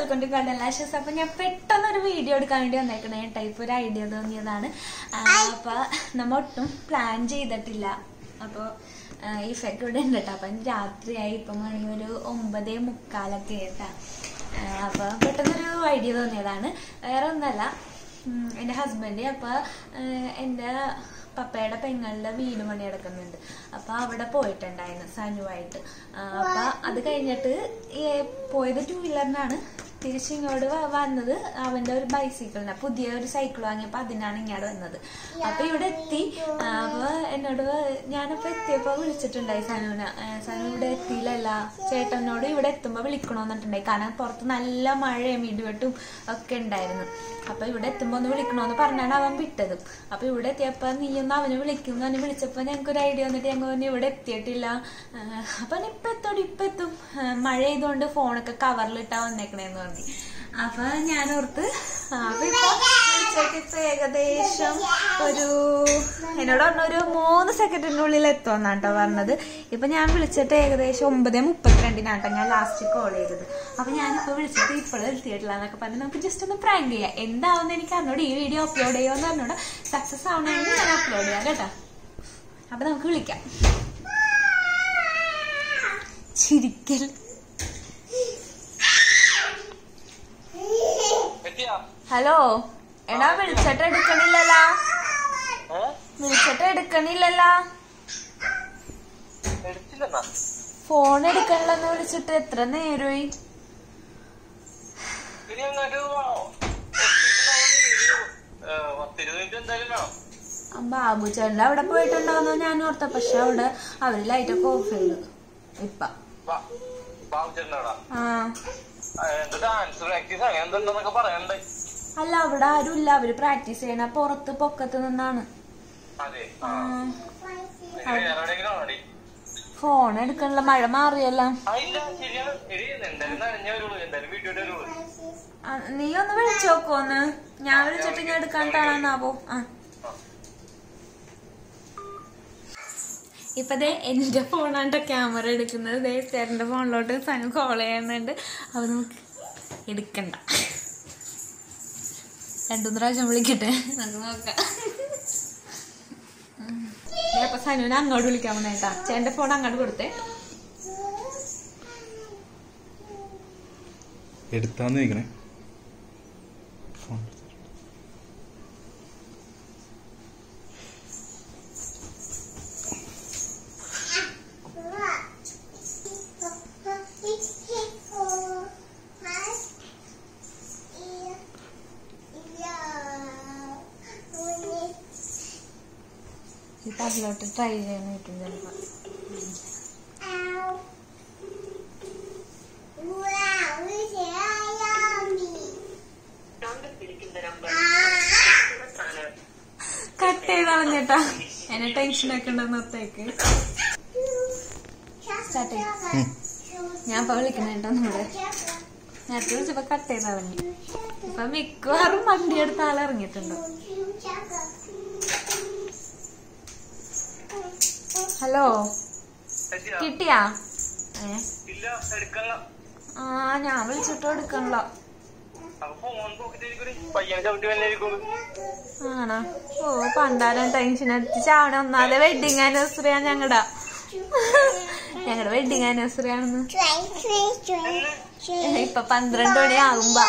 Welcome to golden lashes അപ്പൊ ഞാൻ പെട്ടെന്ന് ഒരു വീഡിയോ എടുക്കാൻ വേണ്ടി വന്നേക്കണേ ടൈപ്പ് ഒരു ഐഡിയ തോന്നിയതാണ് ആ, അപ്പൊ നമ്മ ഒട്ടും പ്ലാൻ ചെയ്തിട്ടില്ല അപ്പൊ ആ, ഈ ഫെക്ക് ഇവിടെ ഉണ്ട് കേട്ടോ അപ്പൊ രാത്രിയായി ഇപ്പൊ മണി ഒരു ഒമ്പതേ മുക്കാലൊക്കെ കേട്ടാ ആ, അപ്പൊ പെട്ടെന്നൊരു ഐഡിയ തോന്നിയതാണ് വേറെ ഒന്നല്ല ഉം, എന്റെ ഹസ്ബൻഡ് അപ്പൊ ആ, എന്റെ പപ്പയുടെ പെങ്ങളുടെ വീട് പണി നടക്കുന്നുണ്ട് അപ്പൊ അവിടെ പോയിട്ടുണ്ടായിരുന്നു സനുവായിട്ട് ആ, അപ്പൊ അത് കഴിഞ്ഞിട്ട് ഈ പോയത് ടൂ വീലറിനാണ് തിരിച്ചിങ്ങോട്ട് വ- വന്നത് അവന്റെ ഒരു ബൈസിക്കിളിന് പുതിയ ഒരു സൈക്കിൾ വാങ്ങിയപ്പോ അതിനാണ് ഇങ്ങോട്ട് വന്നത് അപ്പൊ ഇവിടെ എത്തി ആ, അപ്പൊ എന്നോട് ഞാനപ്പോ എത്തിയപ്പോ വിളിച്ചിട്ടുണ്ടായി സനുവിനെ ആ, സനു ഇവിടെ എത്തിയില്ലല്ല ചേട്ടനോട് ഇവിടെ എത്തുമ്പോ വിളിക്കണോന്നിട്ടുണ്ടായി കാരണം പുറത്ത് നല്ല മഴയും ഇടിവെട്ടും ഒക്കെ ഉണ്ടായിരുന്നു അപ്പൊ ഇവിടെ എത്തുമ്പോ ഒന്ന് വിളിക്കണോന്ന് പറഞ്ഞാണ് അവൻ വിട്ടത് അപ്പൊ ഇവിടെ എത്തിയപ്പോ നീ ഒന്ന് അവനെ വിളിക്കും എന്ന് വിളിച്ചപ്പോ ഞങ്ങൾക്ക് ഒരു ഐഡിയ വന്നിട്ട് ഞങ്ങൾ പറഞ്ഞു ഇവിടെ എത്തിയിട്ടില്ല ആ, അപ്പൊ ഞാൻ ഇപ്പൊ എത്തോടി ഇപ്പൊ എത്തും ആ, മഴ ചെയ്തുകൊണ്ട് ഫോണൊക്കെ കവറിലിട്ടാ വന്നേക്കണേന്ന് പറഞ്ഞു അപ്പൊ ഞാൻ ഓർത്ത് ആ, അപ്പൊ ഇപ്പൊ ഉച്ചയ്ക്ക് ഇപ്പൊ ഏകദേശം ഒരു എന്നോട് പറഞ്ഞ ഒരു മൂന്ന് സെക്കൻഡിനുള്ളിൽ എത്തുമെന്നാണ് കേട്ടോ പറഞ്ഞത് ഇപ്പൊ ഞാൻ വിളിച്ചിട്ട് ഏകദേശം ഒമ്പതേ മുപ്പത്തിരണ്ടിനാട്ടോ ഞാൻ ലാസ്റ്റ് കോൾ ചെയ്തത് അപ്പൊ ഞാനിപ്പോ വിളിച്ചിട്ട് ഇപ്പോഴും എത്തിയിട്ടില്ല എന്നൊക്കെ പറഞ്ഞ് നമുക്ക് ജസ്റ്റ് ഒന്ന് പ്രാങ്ക് ചെയ്യാം എന്താവുന്ന എനിക്ക് അറിഞ്ഞോട് ഈ വീഡിയോ അപ്ലോഡ് ചെയ്യുമെന്ന് പറഞ്ഞോട് സക്സസ് ആവണമെങ്കിൽ ഞാൻ അപ്ലോഡ് ചെയ്യാം കേട്ടോ അപ്പൊ നമുക്ക് വിളിക്കാം ചിരിക്കൽ എത്തിയാ ഹലോ എടാ വിളിച്ചിട്ട് എടുക്കണില്ലല്ലോ ഏ? വിളിച്ചിട്ട് എടുക്കണില്ലല്ലോ എടുത്തില്ലെന്നാ ഫോൺ എടുക്കണില്ലെന്ന് വിളിച്ചിട്ട് എത്ര നേരമായി ഇനി അങ്ങോട്ട് എത്തിയിട്ടുണ്ടാവും ഒരു, ഏ, പത്തിരുപത് മിനിറ്റ് എന്തായാലും വേണം ആ ബാബു ചേട്ടൻ്റെ അവിടെ പോയിട്ടുണ്ടാവുന്ന ഞാൻ ഓർത്ത പക്ഷെ അവിടെ അവര് ലൈറ്റൊക്കെ ഓഫ് ചെയ്തു ഇപ്പ ബാ- ബാബു ചേട്ടനോടാ ആ എന്ത് ഡാൻസ് പ്രാക്ടീസ് അങ്ങനെ എന്തുണ്ടെന്നൊക്കെ പറയണ്ടേ അല്ല അവിടെ ആരും ഇല്ല അവര് പ്രാക്ടീസ് ചെയ്യണ പുറത്ത് പൊക്കത്ത് നിന്നാണ് അതെ ആ ആ, നിങ്ങൾ വേറെ എവിടെയെങ്കിലും ആണോടി ഫോൺ എടുക്കണില്ല മഴ മാറിയല്ല ആ ഇല്ല ശരിയാണ് എടി എന്തായാലും നനഞ്ഞേ വരുള്ളൂ എന്തായാലും വീട്ടിൽ വരുള്ളൂ ആ, നീ ഒന്ന് വിളിച്ചു നോക്കോന്ന് ഞാൻ വിളിച്ചിട്ട് ഞാൻ എടുക്കാണ്ടാണെന്നാവോ ആ ഇപ്പൊ ദേ എന്റെ ഫോണാണ്ട് ക്യാമറ എടുക്കുന്നത് ദേ ചേട്ടന്റെ ഫോണിലോട്ട് സനു കോൾ ചെയ്യുന്നുണ്ട് അപ്പൊ നമുക്ക് എടുക്കണ്ട രണ്ടുമൂന്ന് പ്രാവശ്യം വിളിക്കട്ടെ നമുക്ക് നോക്കാം ഉം. ദേ അപ്പൊ സനുവിനെ അങ്ങോട്ട് വിളിക്കാൻ വന്നേട്ടാ ചേട്ടന്റെ ഫോൺ അങ്ങോട്ട് കൊടുത്തേ എടുത്താന്ന് ചോദിക്കണേ ഫോൺ ഇപ്പൊ അതിലോട്ട് ട്രൈ ചെയ്യാൻ പറ്റും ചിലപ്പോ കട്ട് ചെയ്ത് കളഞ്ഞേട്ടാ എന്നെ ടെൻഷൻ ഒക്കെ ഉണ്ടെന്ന് നിർത്തേക്ക് സ്റ്റാർട്ട് ചെയ്യും ഞാൻ ഇപ്പൊ വിളിക്കണേട്ടോ നമ്മുടെ നേരത്തെ വിളിച്ചപ്പോ കട്ട് ചെയ്ത് കളഞ്ഞു ഇപ്പൊ മിക്കവാറും വണ്ടി എടുത്ത ആൾ ഇറങ്ങിയിട്ടുണ്ടോ ഹലോ എത്തിയാ? കിട്ടിയാ ഏ ഇല്ല എടുക്കല്ല ആ ഞാൻ വിളിച്ചിട്ടോ എടുക്കണല്ലോ അപ്പൊ ഫോൺ പോക്കറ്റിരിക്കും പയ്യനെ ചവിട്ടി വന്നായിരിക്കും ആണോ ഓ പണ്ടാരം ടെൻഷൻ അടിച്ച് ചാവണ ഒന്നാതെ വെഡിങ് ആനിവേഴ്സറി ആണ് ഞങ്ങടെ ഞങ്ങളുടെ വെഡിങ് ആനിവേഴ്സറി ആണെന്ന് ഇപ്പൊ പന്ത്രണ്ട് മണി ആകുമ്പോ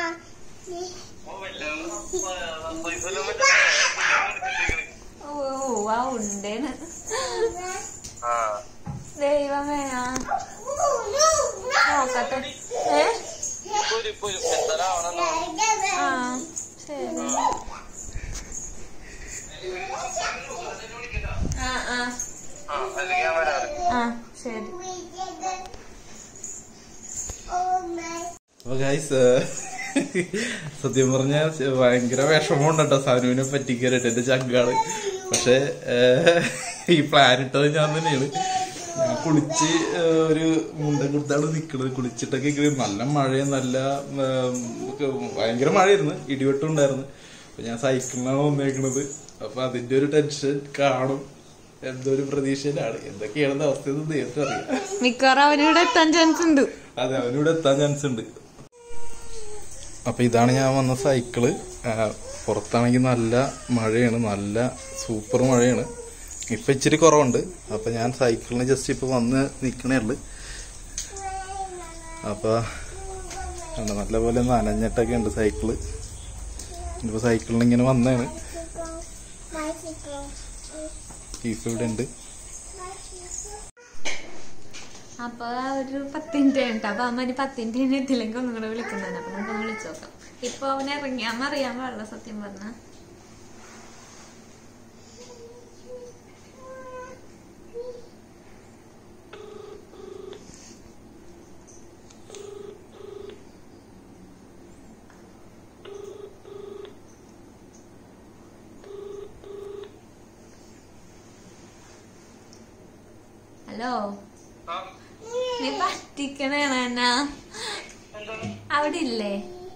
ഓ ഓ, ആ ഉണ്ടേന്ന് ആ ദൈവമേ ആ നോക്കട്ടെ ഏ ഇപ്പൊ ഒരു- ഇപ്പൊ ഒരു എന്തായാലും ആവണമെന്നോ ആ ശരി ആ ആ ആ അല്ലെങ്കിൽ ഞാൻ വരാറ് ആ ശരി അപ്പൊ ഗൈസ് സത്യം പറഞ്ഞ ഭയങ്കര വിഷമമുണ്ട് കേട്ടോ സനുവിനെ പറ്റിക്കാനായിട്ട് എന്റെ ചങ്കാള് പക്ഷെ ഈ പ്ലാൻ ഇട്ടത് ഞാൻ തന്നെയാണ് ഞാൻ കുളിച്ച് ഏ, ഒരു മുണ്ട കൊടുത്താണ് നിക്കണത് കുളിച്ചിട്ടൊക്കെ ഇങ്ങനെ നല്ല മഴയും നല്ല ഏം, ഒക്കെ ഭയങ്കര മഴയായിരുന്നു ഇടിവെട്ടും ഉണ്ടായിരുന്നു അപ്പൊ ഞാൻ സൈക്കിളിനാണ് വന്നേക്കണത് അപ്പൊ അതിന്റെ ഒരു ടെൻഷൻ കാണും എന്തോ ഒരു പ്രതീക്ഷയിലാണ് എന്തൊക്കെയാണെന്ന് അവസ്ഥ നേരിട്ട് അറിയാം മിക്കവാറും അവനിവിടെ എത്താൻ ചാൻസ് ഉണ്ട് അതെ അവനിവിടെ എത്താൻ ചാൻസ് ഉണ്ട് അപ്പൊ ഇതാണ് ഞാൻ വന്ന സൈക്കിള് ആ, പുറത്താണെങ്കിൽ നല്ല മഴയാണ് നല്ല സൂപ്പർ മഴയാണ് ഇപ്പൊ ഇച്ചിരി കുറവുണ്ട് അപ്പൊ ഞാൻ സൈക്കിളിന് ജസ്റ്റ് ഇപ്പൊ വന്ന് നിക്കണേ ഉള്ളു അപ്പൊ കണ്ടോ, നല്ലപോലെ നനഞ്ഞിട്ടൊക്കെ ഉണ്ട് സൈക്കിള് ഇപ്പൊ സൈക്കിളിന് ഇങ്ങനെ വന്നതാണ് കീഫ് ഇവിടെ ഉണ്ട് അപ്പൊ ഒരു പത്ത് മിനിറ്റ് കഴിഞ്ഞിട്ട് അപ്പൊ അമ്മ ഇനി പത്ത് മിനിറ്റ് കഴിഞ്ഞ് എത്തില്ലെങ്കിൽ ഒന്നും കൂടെ വിളിക്കുന്നതാണ് അപ്പൊ നമുക്കൊന്ന് വിളിച്ചു നോക്കാം ഇപ്പൊ അവൻ ഇറങ്ങിയാന്ന് അറിയാൻ പാടില്ല സത്യം പറഞ്ഞ ഹലോ ആ, നീ പറ്റിക്കണേണ എന്നാ എന്താണ്? അവിടെ ഇല്ലേ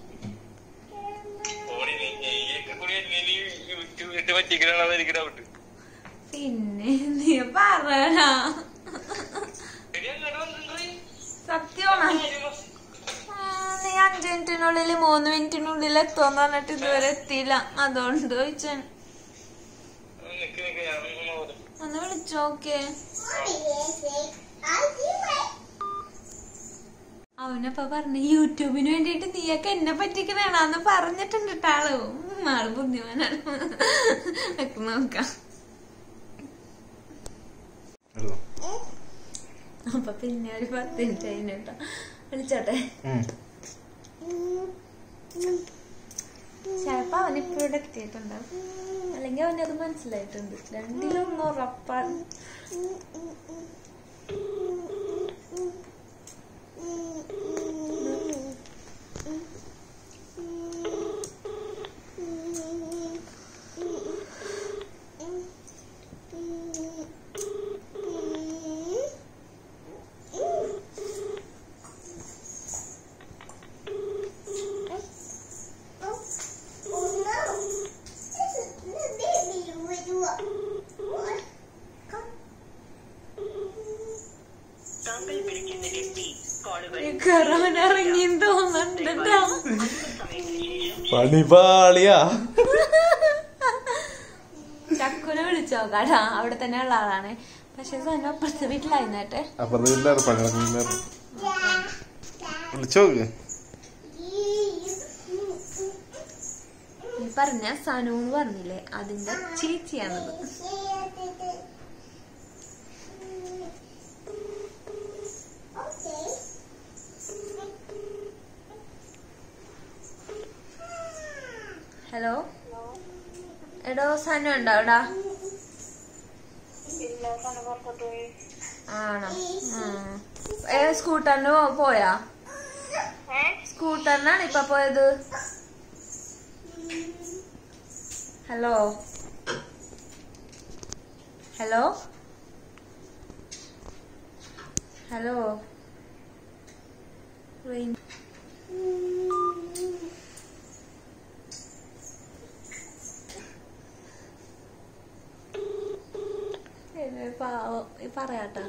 ഓടി നീ നീയൊക്കെ കൂടി എന്നെ നീ യൂട്യൂബ് ഇട്ട് പറ്റിക്കലാണെന്ന് എനിക്ക് ഡൗട്ട് പിന്നെ നീ പറയണ എടി അങ്ങോട്ട് വന്നിട്ടുണ്ടോ സത്യമാണ് ആ, നീ അഞ്ചു മിനിറ്റിനുള്ളിൽ മൂന്ന് മിനിറ്റിനുള്ളിൽ എത്തുമെന്ന് പറഞ്ഞിട്ട് ഇതുവരെ എത്തിയില്ല അതുകൊണ്ട് ചോദിച്ചു നിക്ക് നിക്ക് ഞാൻ ഒന്ന് നോക്കട്ടെ. ഒന്ന് വിളിച്ചു നോക്കേ അവനപ്പ പറഞ്ഞു യൂട്യൂബിന് വേണ്ടിട്ട് നീയൊക്കെ എന്നെ പറ്റിക്കണേണാന്ന് പറഞ്ഞിട്ടുണ്ട് ട്ടോ ആള് ഉം, ആള് ബുദ്ധിമാനാണ് ഒക്കെ നോക്കാം ഉള്ളോ? അപ്പൊ പിന്നെ ഒരു പത്ത് മിനിറ്റ് കഴിഞ്ഞിട്ടോ വിളിച്ചോട്ടെ ഉം. ചിലപ്പോ അവൻ ഇപ്പൊ ഇവിടെ എത്തിയിട്ടുണ്ടാവും അല്ലെങ്കിൽ അവനത് മനസ്സിലായിട്ടുണ്ട് രണ്ടിലൊന്നും ഉറപ്പാണ് താങ്കൾ വിളിക്കുന്ന വ്യക്തി കോളുകൾ അവൻ ഇറങ്ങി തോന്നുന്നുണ്ട് ട്ടോ. സമയത്തിന് ശേഷം പണിപാളിയാ ചക്കുനെ വിളിച്ചു നോക്കാടാ അവിടെ തന്നെ ഉള്ള ആളാണ് പക്ഷെ സനു അപ്പുറത്തെ വീട്ടിലായിരുന്നേട്ടെ അപ്പുറത്തെ വീട്ടിലാറ് പണികളൊക്കെ വിളിച്ചോക്ക് നീ പറഞ്ഞ സനു എന്ന് പറഞ്ഞില്ലേ അതിന്റെ ചേച്ചിയാണത് ഹലോ എടോ സനു ഉണ്ടോ അവിടെ ആണോ ഉം. ഏ സ്കൂട്ടറിന് പോ- പോയാ സ്കൂട്ടറിനാണ് ഇപ്പൊ പോയത് ഹലോ ഹലോ ഹലോ റേഞ്ച് ഏ, പാവം ഈ പറയാട്ടോ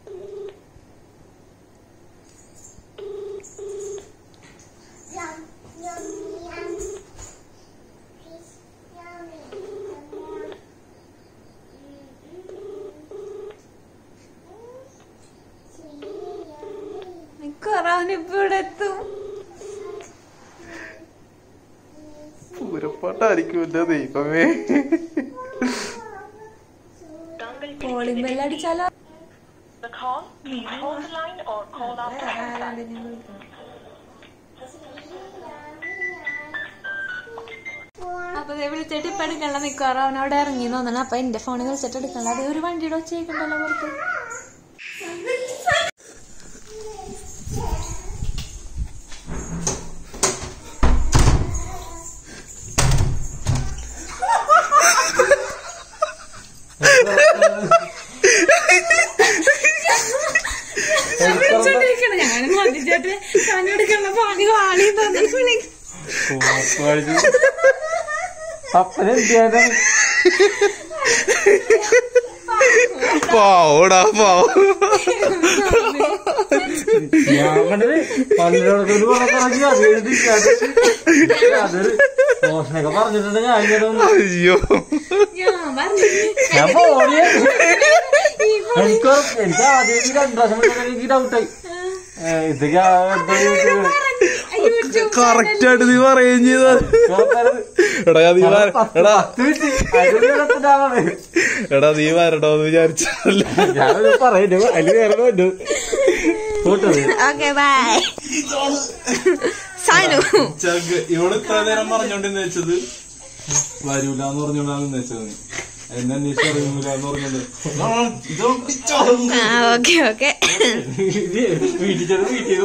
മിക്കവാറും ഇവിടെ എത്തും പൂരപ്പാട്ടായിരിക്കും എന്റെ ദൈവമേ താങ്കൾ കോളിംഗ് ബെല്ലടിച്ചാലോ the call, please hold the line or call after ആരാണ്ടിനെ വിളിക്കണം അപ്പൊ ദേ വിളിച്ചിട്ട് ഇപ്പൊ എടുക്കണ്ട മിക്കവാറും അവൻ അവിടെ ഇറങ്ങി തോന്നണം അപ്പൊ എന്റെ ഫോണിൽ വിളിച്ചിട്ട് എടുക്കണ്ട അത് ഒരു വണ്ടിയുടെ വെച്ചേക്കണ്ടല്ലോ പുറത്ത് വിളിച്ചോണ്ടിരിക്കണം ഞാൻ മതിച്ചിട്ട് എടുക്കണ്ട പണി വാളി തോന്നി വിളിക്കും അപ്പനെന്തിയാ പാവോടാ പാവോ ഞാൻ കണ്ടത് പള്ളിയോടൊക്കെ പറഞ്ഞി അത് കഴിഞ്ഞിട്ട് അതൊരു മോശനൊക്കെ പറഞ്ഞിട്ടുണ്ട് ഞാൻ ഇങ്ങനെ ഒന്ന് അയ്യോ ഞാൻ പറഞ്ഞു ഞാൻ പോടിയ എനിക്ക് ഉറപ്പ്- എനിക്ക് ആദ്യം ഈ രണ്ടു പ്രാവശ്യം വിളിച്ചപ്പോൾ എനിക്ക് ഡൗട്ടായി ഇതൊക്കെ ആ എന്തോ യൂട്യൂബ് കറക്റ്റ് ആയിട്ട് നീ പറയുകയും ചെയ്ത ഉറപ്പായത്. എടാ നീ വര- എടാ പത്ത് മിനിറ്റ് അതിനുള്ളിൽ ഇടത്തിട്ടാണ് എടാ നീ വരണ്ടോന്ന് വിചാരിച്ചല്ല ഞാനത് പറയുന്നു അതിന് വേറെ പറ്റു കൂട്ടത് ഓക്കെ ബൈ സാനു ചഗ് ഇവിടെ ഇത്ര നേരം പറഞ്ഞോണ്ടെന്ന് വെച്ചത് വരൂലെന്ന് പറഞ്ഞോണ്ടാണ് വെച്ചത് നീ എന്നെ അന്വേഷിച്ച് അറിയൂലെന്ന് പറഞ്ഞോണ്ട് ആ, ഇത് പിടിച്ചോ. ആ ഓക്കെ ഓക്കെ വീട്ടിൽ ചെന്ന് വീട്ടിൽ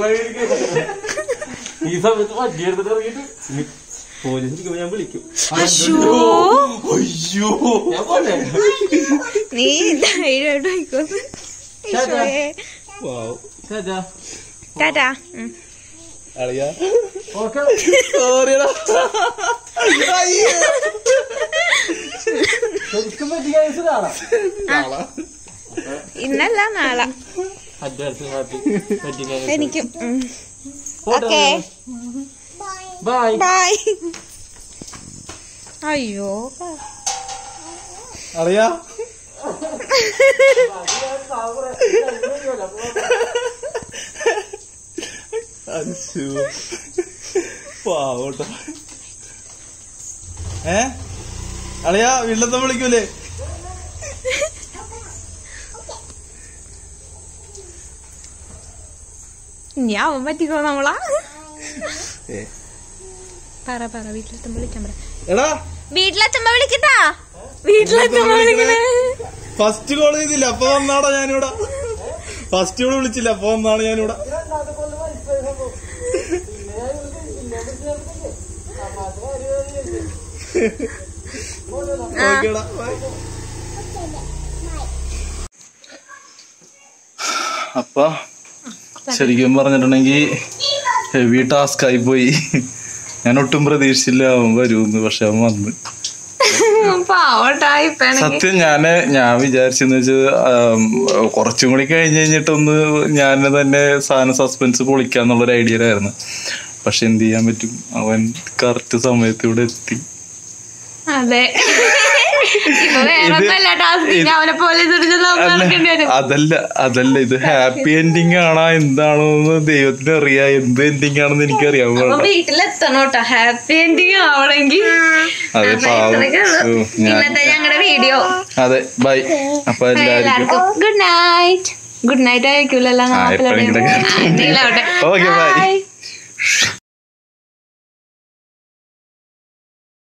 ഈ സമയത്ത് വണ്ടി എടുത്തിട്ട് ഇറങ്ങിയിട്ട് പോലീസ് ഇരിക്കുമ്പോ ഞാൻ വിളിക്കും അശോ അയ്യോ ഞാൻ പോട്ടെ നീ ധൈര്യമായിട്ട് പോയിക്കോ ഈശോയെ. വാവ്. ചേച്ചാ ടാറ്റാ ഉം. അളിയാ ഓക്കെ സോറിയടാ അയ്യോ. ശരിക്കും പറ്റി കേസ് കാണാം ഇന്നല്ല നാളെ അഡ്വാൻസ് ഹാപ്പി പറ്റി എനിക്കും ഓക്കെ ബൈ ബൈ അയ്യോ അളിയാ അൻസു പാവട്ടോ ഏ അളിയാ വീട്ടിലത്തെ വിളിക്കൂലേ ഇനി അവൻ പറ്റിക്കോ നമ്മളാ ഏ. പറ പറ വീട്ടിലെത്തുമ്പോ വിളിക്കാൻ പറ എടാ വീട്ടിലെത്തുമ്പോ വിളിക്കട്ടാ വീട്ടിലെത്തുമ്പോ വിളിക്കണേ ഫസ്റ്റ് കോൾ ചെയ്തില്ല അപ്പൊ വന്നാടാ ഞാനിവിടെ ഫസ്റ്റ് കോൾ വിളിച്ചില്ല അപ്പൊ വന്നാണ് ഞാനിവിടെ ഓക്കേടാ ബൈ. അപ്പൊ ശരിക്കും പറഞ്ഞിട്ടുണ്ടെങ്കിൽ ഹെവി ടാസ്ക് ആയി പോയി ഞാൻ ഒട്ടും പ്രതീക്ഷിച്ചില്ല അവൻ വരുമെന്ന് പക്ഷെ അവൻ വന്ന് പാവട്ടാ ഇപ്പണെങ്കിൽ സത്യം ഞാന് ഞാൻ വിചാരിച്ചെന്ന് വെച്ചാൽ കുറച്ചും കൂടി കഴിഞ്ഞ് കഴിഞ്ഞിട്ടൊന്ന് ഞാൻ തന്നെ സാധനം സസ്പെൻസ് പൊളിക്കാന്നുള്ളൊരു ഐഡിയയിലായിരുന്നു പക്ഷെ എന്ത് ചെയ്യാൻ പറ്റും അവൻ കറക്റ്റ് സമയത്ത് ഇവിടെ എത്തി അതെ ഇപ്പൊ വേറെ ഒന്നല്ല ടാസ്കിങ് അവനെ പോലെ നടക്കേണ്ടി വരും അതല്ല അതല്ല ഇത് ഹാപ്പി എൻഡിങ് ആണോ എന്താണോ എന്ന് ദൈവത്തിന് അറിയാം എന്ത് എൻഡിങ് ആണെന്ന് എനിക്കറിയാൻ അപ്പൊ പാടില്ല വീട്ടിലെത്തണം കേട്ടോ ഹാപ്പി എൻഡിങ് ആവണമെങ്കിൽ അതെ അപ്പൊ പാവം ഇത്രയൊക്കെ ഉള്ളൂ. ഓ, ഞാൻ ഇന്നത്തെ ഞങ്ങളുടെ വീഡിയോ അതെ ബൈ അപ്പൊ എല്ലാവർക്കും എല്ലാവർക്കും ഗുഡ് നൈറ്റ് ഗുഡ് നൈറ്റ് ആയിരിക്കൂലല്ലോ ആ, എപ്പോഴെങ്കിലും. Okay, bye. ബൈ